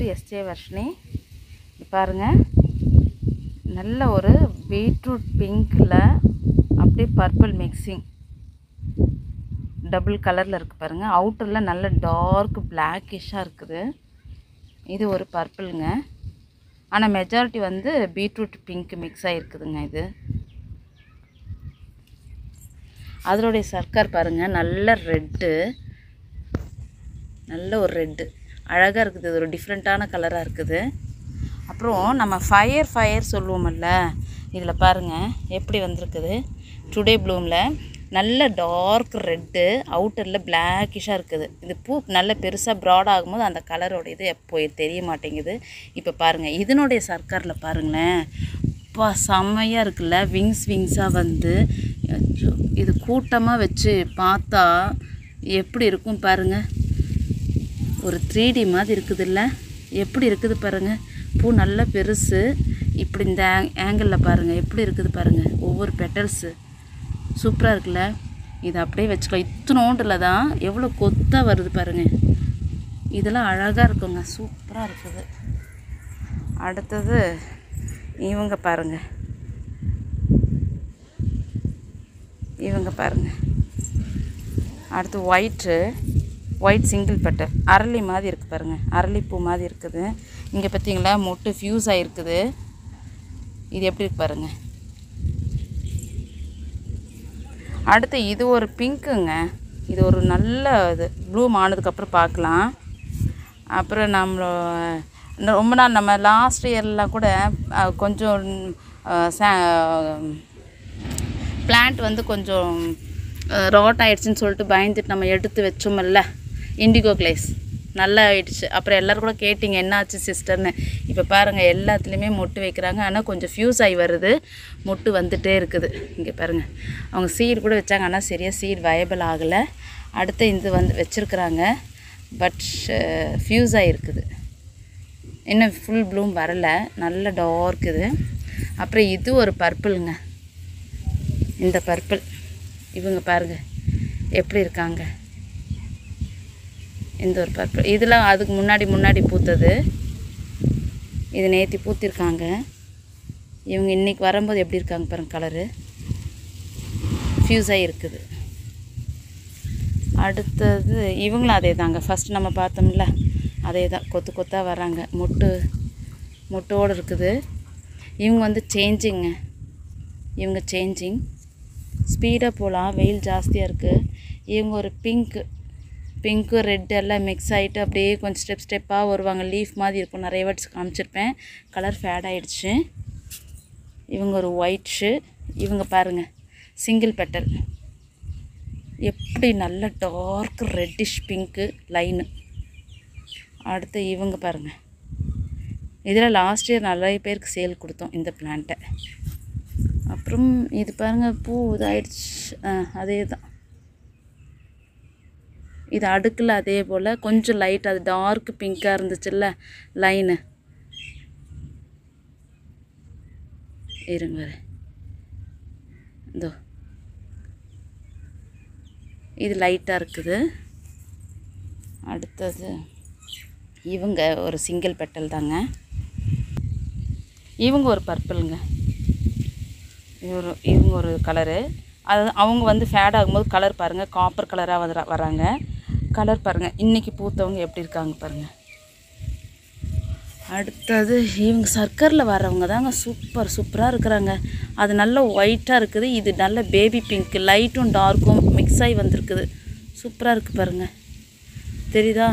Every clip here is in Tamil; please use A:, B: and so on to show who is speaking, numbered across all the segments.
A: டு எஸ்ஜே வர்ஷினி பாருங்க நல்ல ஒரு பீட்ரூட் பிங்க்கில் அப்படியே பர்பிள் மிக்சிங் டபுள் கலரில் இருக்குது பாருங்கள் அவுட்டரில் நல்ல டார்க் பிளாக்கிஷாக இருக்குது இது ஒரு பர்பிளுங்க ஆனால் மெஜாரிட்டி வந்து பீட்ரூட் பிங்க் மிக்ஸ் ஆகிருக்குதுங்க இது அதனுடைய சர்க்கார் பாருங்கள் நல்ல ரெட்டு நல்ல ஒரு ரெட்டு அழகாக இருக்குது இது ஒரு டிஃப்ரெண்ட்டான கலராக இருக்குது அப்புறம் நம்ம ஃபயர் ஃபயர் சொல்லுவோமல்ல இதில் பாருங்கள் எப்படி வந்திருக்குது டுடே ப்ளூமில் நல்ல டார்க் ரெட்டு அவுட்டரில் பிளாக்கிஷாக இருக்குது இது பூ நல்ல பெருசாக ப்ராட் ஆகும்போது அந்த கலரோட இது எப்போ தெரிய மாட்டேங்குது இப்போ பாருங்கள் இதனுடைய சர்க்காரில் பாருங்களேன் அப்பா செம்மையாக இருக்குல்ல விங்ஸ் விங்ஸாக வந்து அச்சோ, இது கூட்டமாக வச்சு பார்த்தா எப்படி இருக்கும் பாருங்கள் ஒரு த்ரீ டி மாதிரி இருக்குதுல்ல எப்படி இருக்குது பாருங்கள் பூ நல்ல பெருசு இப்படி இந்த ஆங்கிளில் பாருங்கள் எப்படி இருக்குது பாருங்கள் ஒவ்வொரு பெட்டல்ஸு சூப்பராக இருக்குல்ல இதை அப்படியே வச்சுக்கோ இத்தனோண்டில் தான் எவ்வளோ கொத்தாக வருது பாருங்கள் இதெல்லாம் அழகாக இருக்குங்க சூப்பராக இருக்குது அடுத்தது இவங்க பாருங்க இவங்க பாருங்க அடுத்து ஒயிட்டு ஒயிட் சிங்கிள் பெட்டல் அரளி மாதிரி இருக்குது பாருங்க அரளிப்பூ மாதிரி இருக்குது இங்கே பார்த்தீங்களா மொட்டு ஃப்யூஸ் ஆகிருக்குது இது எப்படி இருக்கு பாருங்க அடுத்து இது ஒரு பிங்க்குங்க இது ஒரு நல்ல இது ப்ளூம் ஆனதுக்கப்புறம் பார்க்கலாம் அப்புறம் நம்ம இன்னும் ரொம்ப நாள் நம்ம லாஸ்ட் இயர்லாம் கூட அஹ், கொஞ்சம் பிளான்ட் வந்து கொஞ்சம் ராட் ஆயிடுச்சுன்னு சொல்லிட்டு பயந்துட்டு நம்ம எடுத்து வச்சோமில்ல இண்டிகோ கிளேஸ் நல்லா ஆயிடுச்சு அப்புறம் எல்லோரும் கூட கேட்டிங்க என்னாச்சு சிஸ்டர்னு இப்போ பாருங்கள் எல்லாத்துலேயுமே மொட்டு வைக்கிறாங்க ஆனால் கொஞ்சம் ஃப்யூஸ் ஆகி வருது மொட்டு வந்துட்டே இருக்குது இங்கே பாருங்கள் அவங்க சீடு கூட வச்சாங்க ஆனால் சரியாக சீடு வயபிள் ஆகலை அடுத்து இது வந்து வச்சுருக்குறாங்க பட் ஃப்யூஸ் ஆகிருக்குது இன்னும் ஃபுல் ப்ளூம் வரல நல்ல டார்க் இது அப்புறம் இது ஒரு பர்பிளுங்க இந்த பர்பிள் இவங்க பாருங்க எப்படி இருக்காங்க இந்த ஒரு பர்பிள் இதெல்லாம் அதுக்கு முன்னாடி முன்னாடி பூத்தது இது நேத்தி பூத்திருக்காங்க இவங்க இன்னைக்கு வரும்போது எப்படி இருக்காங்க பாருங்க கலரு ஃப்யூஸ் ஆகி இருக்குது அடுத்தது இவங்களும் அதே தாங்க ஃபஸ்ட் நம்ம பார்த்தோம்ல அதே தான் கொத்து கொத்தாக வராங்க மொட்டு மொட்டோடு இருக்குது இவங்க வந்து சேஞ்சிங்க இவங்க சேஞ்சிங் ஸ்பீடாக போகலாம் வெயில் ஜாஸ்தியாக இருக்குது இவங்க ஒரு பிங்க்கு பிங்க்கு ரெட் எல்லாம் மிக்ஸ் ஆகிட்டு அப்படியே கொஞ்சம் ஸ்டெப் ஸ்டெப்பாக வருவாங்க லீஃப் மாதிரி இருக்கும் நிறைய வாட்ஸ் காமிச்சிருப்பேன் கலர் ஃபேட் ஆயிடுச்சு இவங்க ஒரு ஒயிட்ஷு இவங்க பாருங்கள் சிங்கிள் பெட்டல் எப்படி நல்ல டார்க் ரெட்டிஷ் பிங்க்கு லைனு அடுத்து இவங்க பாருங்கள் இதில் லாஸ்ட் இயர் நிறைய பேருக்கு சேல் கொடுத்தோம் இந்த பிளான்ட்டை அப்புறம் இது பாருங்கள் பூ இதாயிடுச்சு ஆ அதே தான் இது அடுக்கில் அதே போல் கொஞ்சம் லைட் அது டார்க் பிங்க்காக இருந்துச்சுல்ல லைனு இருங்க வரேன். இதோ இது லைட்டாக இருக்குது அடுத்தது இவங்க ஒரு சிங்கிள் பெட்டல் தாங்க இவங்க ஒரு பர்பிளுங்க இவர் இவங்க ஒரு கலரு அது அவங்க வந்து ஃபேட் ஆகும்போது கலர் பாருங்கள் காப்பர் கலராக வந்து வராங்க கலர் பாருங்கள் இன்றைக்கி பூத்தவங்க எப்படி இருக்காங்க பாருங்கள் அடுத்தது இவங்க சர்க்கரில் வரவங்க தாங்க சூப்பர் சூப்பராக இருக்கிறாங்க அது நல்ல ஒயிட்டாக இருக்குது இது நல்ல பேபி பிங்க் லைட்டும் டார்க்கும் மிக்ஸ் ஆகி வந்திருக்குது சூப்பராக இருக்குது பாருங்கள் தெரியுதா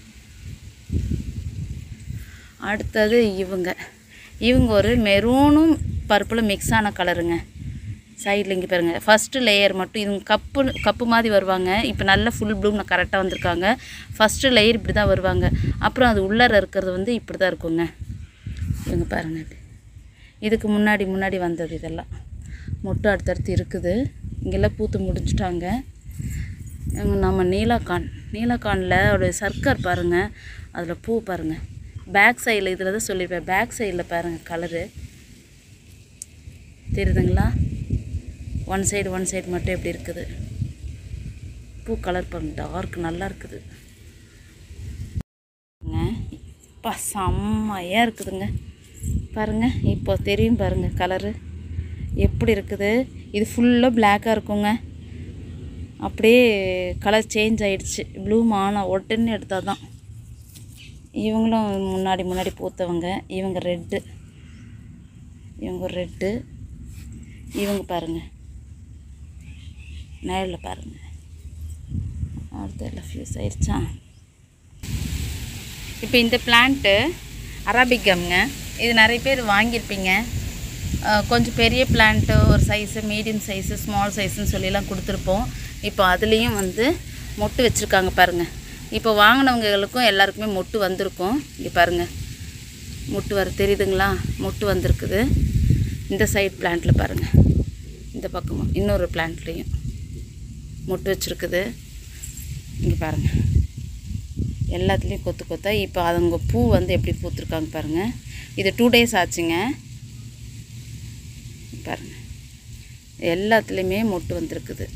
A: அடுத்தது இவங்க இவங்க ஒரு மெரூனும் பர்பிளும் மிக்ஸ் ஆன கலருங்க சைடில் இங்கே பாருங்கள் ஃபஸ்ட்டு லேயர் மட்டும் இவங்க கப்பு கப்பு மாதிரி வருவாங்க இப்போ நல்ல ஃபுல் ப்ளூம் கரெக்டாக வந்திருக்காங்க ஃபஸ்ட்டு லேயர் இப்படி தான் வருவாங்க அப்புறம் அது உள்ளார இருக்கிறது வந்து இப்படி தான் இருக்குங்க இவங்க பாருங்கள் இப்படி இதுக்கு முன்னாடி முன்னாடி வந்தது இதெல்லாம் மொட்டு அடுத்தடுத்து இருக்குது இங்கெல்லாம் பூத்து முடிச்சிட்டாங்க இவங்க நம்ம நீலாக்கான் நீலாக்கானில் ஒரு சர்க்கர் பாருங்கள் அதில் பூ பாருங்கள் பேக் சைடில் இதில் தான் சொல்லியிருப்பேன் பேக் சைடில் பாருங்கள் கலரு தெரியுதுங்களா ஒன் சைடு ஒன் சைடு மட்டும் எப்படி இருக்குது பூ கலர் பாருங்க டார்க் நல்லா இருக்குது அப்பா செம்மையாக இருக்குதுங்க பாருங்கள் இப்போ தெரியும் பாருங்கள் கலரு எப்படி இருக்குது இது ஃபுல்லாக பிளாக்காக இருக்குங்க அப்படியே கலர் சேஞ்ச் ஆயிடுச்சு ப்ளூ மானா உடனே எடுத்தால் தான் இவங்களும் முன்னாடி முன்னாடி பூத்தவங்க இவங்க ரெட்டு இவங்க ரெட்டு இவங்க பாருங்கள் நேரில் பாருங்கள் அடுத்து எல்லாம் ஃபியூஸ் ஆயிடுச்சா இப்போ இந்த பிளான்ட்டு அரபிகம்ங்க இது நிறைய பேர் வாங்கியிருப்பீங்க அஹ் கொஞ்சம் பெரிய பிளான்ட்டு ஒரு சைஸு மீடியம் சைஸு ஸ்மால் சைஸுன்னு சொல்லிலாம் கொடுத்துருப்போம் இப்போ அதுலேயும் வந்து மொட்டு வச்சுருக்காங்க பாருங்கள் இப்போ வாங்கினவங்களுக்கும் எல்லாருக்குமே மொட்டு வந்திருக்கும் இங்கே பாருங்கள் மொட்டு வர தெரியுதுங்களா மொட்டு வந்திருக்குது இந்த சைடு பிளான்ட்டில் பாருங்கள் இந்த பக்கமும் இன்னொரு பிளான்ட்லேயும் மொட்டு வச்சுருக்குது இங்கே பாருங்கள் எல்லாத்துலேயும் கொத்து கொத்தா இப்போ அதுங்க பூ வந்து எப்படி பூத்துருக்காங்க பாருங்கள் இது டூ டேஸ் ஆச்சுங்க பாருங்கள் எல்லாத்துலேயுமே மொட்டு வந்திருக்குது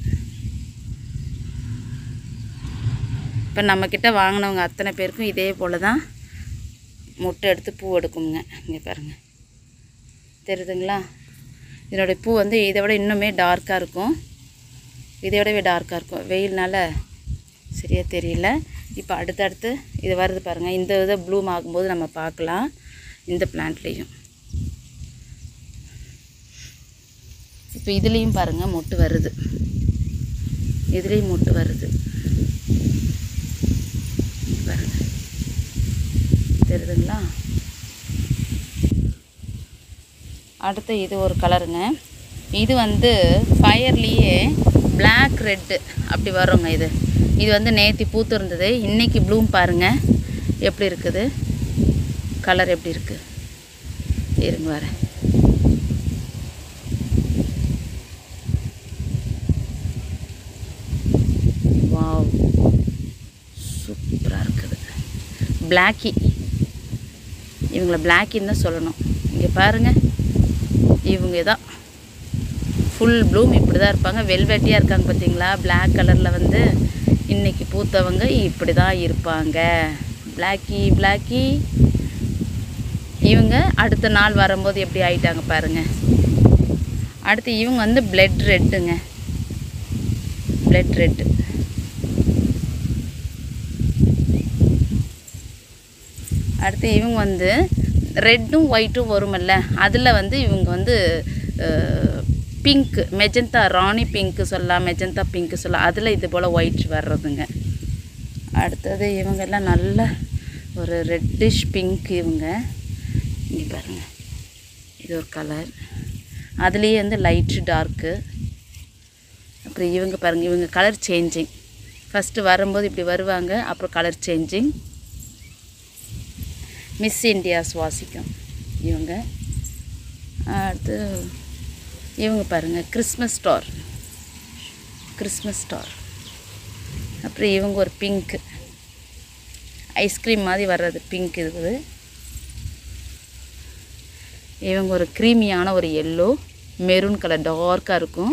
A: இப்போ நம்மக்கிட்ட வாங்கினவங்க அத்தனை பேருக்கும் இதே போல் தான் மொட்டு எடுத்து பூ எடுக்குங்க இங்கே பாருங்கள் தெரியுதுங்களா இதனுடைய பூ வந்து இதை விட இன்னுமே டார்க்காக இருக்கும் இதை விடவே டார்க்காக இருக்கும் வெயில்னால சரியாக தெரியல இப்போ அடுத்தடுத்து இது வருது பாருங்கள் இந்த இதை ப்ளூம் ஆகும்போது நம்ம பார்க்கலாம் இந்த பிளான்ட்லேயும் இப்போ இதுலேயும் பாருங்கள் மொட்டு வருது இதுலேயும் மொட்டு வருது பாருங்க தெரியுதுங்களா அடுத்து இது ஒரு கலருங்க இது வந்து ஃபயர்லேயே Black ரெட்டு அப்படி வருங்க இது இது வந்து நேத்தி பூத்து இருந்தது இன்னைக்கு ப்ளூம் பாருங்கள் எப்படி இருக்குது கலர் எப்படி இருக்குது இருங்க வரேன் வாவ் சூப்பராக இருக்குது பிளாக்கி இவங்கள பிளாக்கின்னு தான் சொல்லணும் இங்கே பாருங்கள் இவங்க தான் ஃபுல் ப்ளூம் இப்படி தான் இருப்பாங்க வெல்வெட்டியாக இருக்காங்க பார்த்தீங்களா Black கலரில் வந்து இன்னைக்கு பூத்தவங்க இப்படி தான் இருப்பாங்க பிளாக்கி பிளாக்கி இவங்க அடுத்த நாள் வரும்போது எப்படி ஆயிட்டாங்க பாருங்க அடுத்து இவங்க வந்து பிளட் ரெட்டுங்க பிளட் ரெட்டு அடுத்து இவங்க வந்து ரெட்டும் ஒயிட்டும் வருமல்ல அதில் வந்து இவங்க வந்து பிங்க்கு மெஜந்தா ராணி பிங்க்கு சொல்லலாம் மெஜந்தா பிங்க்கு சொல்லலாம் அதில் இது போல் ஒயிட் வர்றதுங்க அடுத்தது இவங்க எல்லாம் நல்ல ஒரு ரெட்டிஷ் பிங்க் இவங்க இங்கே பாருங்க இது ஒரு கலர் அதுலேயே வந்து லைட்டு டார்க்கு அப்புறம் இவங்க பாருங்கள் இவங்க கலர் சேஞ்சிங் ஃபஸ்ட்டு வரும்போது இப்படி வருவாங்க அப்புறம் கலர் சேஞ்சிங் மிஸ் இந்தியா சுவாசிக்கும் இவங்க அடுத்து இவங்க பாருங்கள் கிறிஸ்மஸ் ஸ்டார் கிறிஸ்மஸ் ஸ்டார் அப்புறம் இவங்க ஒரு பிங்க்கு ஐஸ்கிரீம் மாதிரி வர்றது பிங்க் இருக்குது இவங்க ஒரு க்ரீமியான ஒரு எல்லோ மெரூன் கலர் டார்க்காக இருக்கும்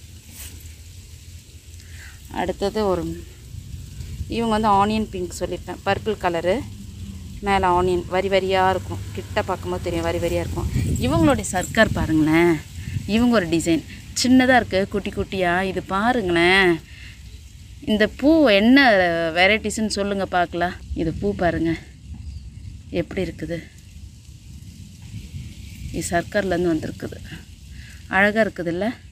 A: அடுத்தது ஒரு இவங்க வந்து ஆனியன் பிங்க் சொல்லியிருப்பேன் பர்பிள் கலரு மேலே ஆனியன் வரி வரியாக இருக்கும் கிட்ட பார்க்கும்போது தெரியும் வரி வரியாக இருக்கும் இவங்களுடைய சர்க்கார் பாருங்களேன் இவங்க ஒரு டிசைன் சின்னதாக இருக்குது குட்டி குட்டியாக இது பாருங்களேன் இந்த பூ என்ன வெரைட்டிஸ்ன்னு சொல்லுங்கள் பார்க்கலாம் இது பூ பாருங்கள் எப்படி இருக்குது இது சர்க்கார்லேருந்து வந்திருக்குது அழகாக இருக்குதுல்ல